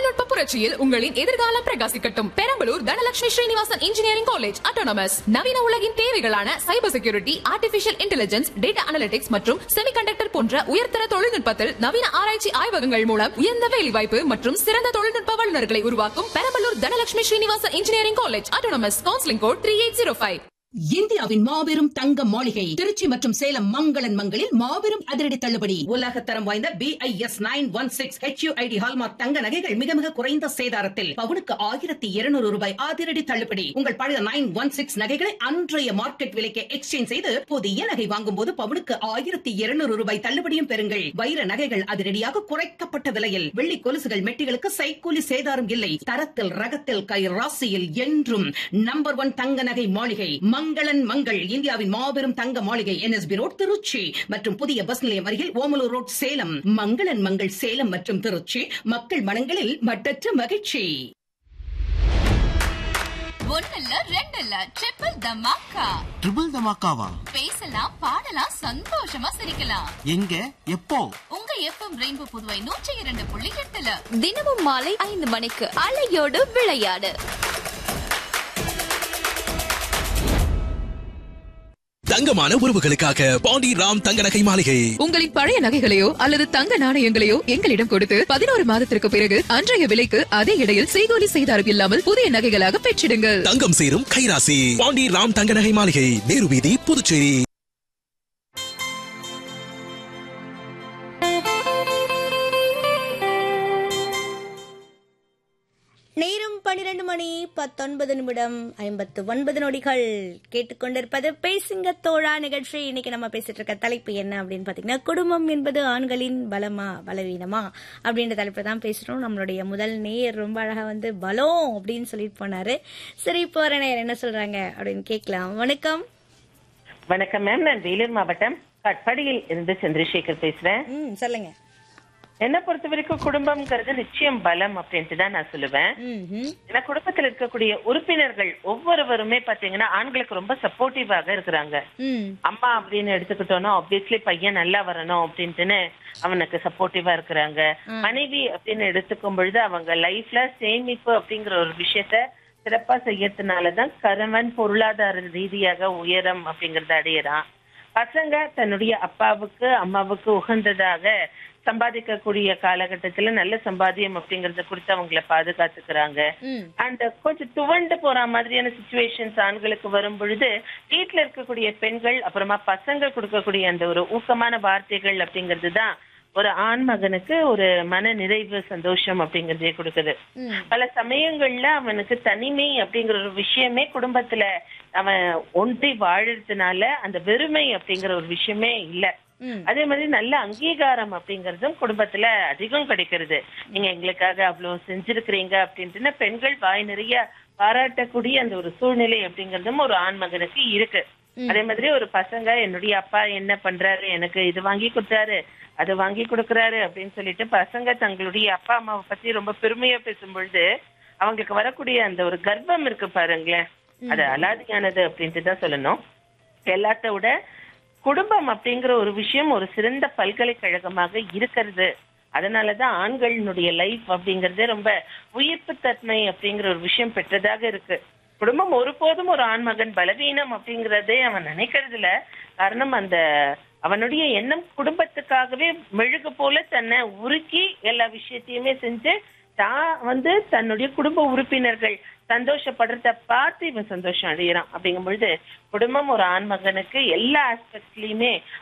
தொழில்நுட்ப புரட்சியில் உங்களின் எதிர்காலம் பிரகாசிக்கட்டும் Perambalur Dhanalakshmi Srinivasan engineering college autonomous நவீன உலகின் தேவைகளான cyber security artificial intelligence data analytics மற்றும் செமிகண்டக்டர் போன்ற உயர்தர தொழில்நுட்பத்தில் நவீன ஆராய்ச்சி ஆய்வகங்கள் மூலம் உயர்ந்த வேலைவாய்ப்பு மற்றும் சிறந்த தொழில்நுட்ப வல்லுநர்களை உருவாக்கும் Perambalur Dhanalakshmi Srinivasan engineering college autonomous counselling code three eight zero five இந்தியாவின் மாபெரும் தங்க மாளிகை திருச்சி மற்றும் சேலம் மங்களன் மங்களில் மாபெரும் அதிரடி தள்ளுபடி உலக தரம் வாய்ந்த B I S nine one six HUID hallmark தங்க நகைகள் மிக மிக குறைந்த சேதாரத்தில் பவுனுக்கு ஆயிரத்தி இருநூறு ரூபாய் அதிரடி தள்ளுபடி உங்கள் பழைய நைன் ஒன் சிக்ஸ் நகைகளை அன்றைய மார்க்கெட் விலைக்கு எக்ஸ்சேஞ்ச் செய்து புதிய நகை வாங்கும் போது பவுனுக்கு ஆயிரத்தி இருநூறு ரூபாய் தள்ளுபடியும் பெறுங்கள் வைர நகைகள் அதிரடியாக குறைக்கப்பட்ட விலையில் வெள்ளி கொலுசுகள் மெட்டிகளுக்கு சைக்கூலி சேதாரம் இல்லை தரத்தில் ரகத்தில் கை ராசியில் என்றும் நம்பர் ஒன் தங்க நகை மாளிகை மங்களன் மங்கள் இந்தியாவின் மாபெரும் தங்க மாளிகை என்எஸ்பி ரோட் திருச்சி மற்றும் புதிய பஸ் நிலையம் அருகில் ஓமலூர் ரோட் சேலம் மங்களன் மங்கள் சேலம் மற்றும் திருச்சி மக்கள் மனங்களில் மட்டற்ற மகிழ்ச்சி ஒன்னல்ல ரெண்டல்ல ட்ரிபிள் தமாக்கா ட்ரிபிள் தமாக்காவா பேசலாம் பாடலாம் சந்தோஷமா சிரிக்கலாம் எங்க எப்போ உங்க எஃப்எம் ரெயின்போ புதுவை நூற்றி இரண்டு புள்ளி எட்டுல தினமும் மாலை ஐந்து மணிக்கு அலையோடு விளையாடு தங்கமான உறவுகளுக்காக பாண்டி ராம் தங்க நகை மாளிகை உங்களின் பழைய நகைகளையோ அல்லது தங்க நாணயங்களையோ எங்களிடம் கொடுத்து பதினோரு மாதத்திற்கு பிறகு அன்றைய விலைக்கு அதே இடையில் செய்கூலி செய்தாரம் இல்லாமல் புதிய நகைகளாக பெற்றிடுங்கள் தங்கம் சேரும் கைராசி பாண்டி ராம் தங்க நகை மாளிகை நேரு வீதி புதுச்சேரி நேரம் பன்னிரண்டு மணி பத்தொன்பது நிமிடம் ஐம்பத்து ஒன்பது நொடிகள் கேட்டுக்கொண்டிருப்பது பேசுங்க தோழா நிகழ்ச்சி இன்னைக்கு நம்ம பேசிட்டு இருக்க தலைப்பு என்ன அப்படின்னு பாத்தீங்கன்னா குடும்பம் என்பது ஆண்களின் பலமா பலவீனமா அப்படின்ற தலைப்பு தான் பேசுறோம் நம்மளுடைய முதல் நேயர் ரொம்ப அழகா வந்து பலம் அப்படின்னு சொல்லிட்டு போனாரு சரி போற நேயர் என்ன சொல்றாங்க அப்படின்னு கேட்கலாம் வணக்கம் வணக்கம் மேம் நான் வேலூர் மாவட்டம் கட்பாடியில் இருந்து சந்திரசேகர் பேசுறேன் ம் சொல்லுங்க என்ன பொறுத்த வரைக்கும் குடும்பம்ங்கிறது நிச்சயம் பலம் அப்படின்ட்டு தான் நான் சொல்லுவேன் ம் ம் ஏன்னா குடும்பத்தில் இருக்கக்கூடிய உறுப்பினர்கள் ஒவ்வொருவருமே பாத்தீங்கன்னா ஆண்களுக்கு ரொம்ப சப்போர்ட்டிவாக இருக்கிறாங்க ம் அம்மா அப்படின்னு எடுத்துக்கிட்டோம்னா ஆப்வியஸ்லி பையன் நல்லா வரணும் அப்படின்ட்டுன்னு அவனுக்கு சப்போர்ட்டிவா இருக்கிறாங்க மனைவி அப்படின்னு எடுத்துக்கும் பொழுது அவங்க லைஃப்ல சேமிப்பு அப்படிங்கிற ஒரு விஷயத்த சிறப்பா செய்யறதுனாலதான் கணவன் பொருளாதார ரீதியாக உயரம் அப்படிங்கறத அடையறான் பசங்க தன்னுடைய அப்பாவுக்கு அம்மாவுக்கு உகந்ததாக சம்பாதிக்கக்கூடிய காலகட்டத்துல நல்ல சம்பாத்தியம் அப்படிங்கறத கொடுத்து அவங்கள பாதுகாத்துக்கிறாங்க ம் அந்த கொஞ்சம் துவண்டு போற மாதிரியான சுச்சுவேஷன்ஸ் ஆண்களுக்கு வரும் பொழுது வீட்டுல இருக்கக்கூடிய பெண்கள் அப்புறமா பசங்க கொடுக்கக்கூடிய அந்த ஒரு ஊக்கமான வார்த்தைகள் அப்படிங்கிறது தான் ஒரு ஆண் மகனுக்கு ஒரு மன நிறைவு சந்தோஷம் அப்படிங்கறதே கொடுக்குது பல சமயங்கள்ல அவனுக்கு தனிமை அப்படிங்கிற ஒரு விஷயமே குடும்பத்துல அவன் ஒன்றி வாழறதுனால அந்த வெறுமை அப்படிங்கிற ஒரு விஷயமே இல்ல ம் அதே மாதிரி நல்ல அங்கீகாரம் அப்படிங்கறதும் குடும்பத்துல அதிகம் கிடைக்கிறது நீங்க எங்களுக்காக அவ்வளவு செஞ்சிருக்கிறீங்க அப்படின்ட்டு பெண்கள் வாய் நிறைய பாராட்டக்கூடிய அந்த ஒரு சூழ்நிலை அப்படிங்கறதும் ஒரு ஆண் மகனுக்கு இருக்கு அதே மாதிரி ஒரு பசங்க என்னுடைய அப்பா என்ன பண்றாரு எனக்கு இது வாங்கி கொடுத்தாரு அது வாங்கி கொடுக்கறாரு அப்படின்னு சொல்லிட்டு பசங்க தங்களுடைய அப்பா அம்மாவை பத்தி ரொம்ப பெருமையா பேசும் பொழுது அவங்களுக்கு வரக்கூடிய அந்த ஒரு கர்வம் இருக்கு பாருங்களேன் அது அலாதியானது அப்படின்ட்டு தான் சொல்லணும் எல்லாத்த விட குடும்பம் அப்படிங்கிற ஒரு விஷயம் ஒரு சிறந்த பல்கலைக்கழகமாக இருக்கிறது அதனாலதான் ஆண்களினுடைய லைஃப் அப்படிங்கறதே ரொம்ப உயிர்ப்பு தன்மை அப்படிங்கிற ஒரு விஷயம் பெற்றதாக இருக்கு குடும்பம் ஒருபோதும் ஒரு ஆண்மகன் பலவீனம் அப்படிங்கறதே அவன் நினைக்கிறது இல்ல காரணம் அந்த அவனுடைய எண்ணம் குடும்பத்துக்காகவே மெழுகு போல தன்னை உருக்கி எல்லா விஷயத்தையுமே செஞ்சு தான் வந்து தன்னுடைய குடும்ப உறுப்பினர்கள் சந்தோஷப்படுறத பார்த்து இவன் சந்தோஷம் அடையிறான் அப்படிங்கும் பொழுது குடும்பம் ஒரு ஆண்மகனுக்கு எல்லா ஆஸ்பெக்ட்லயுமே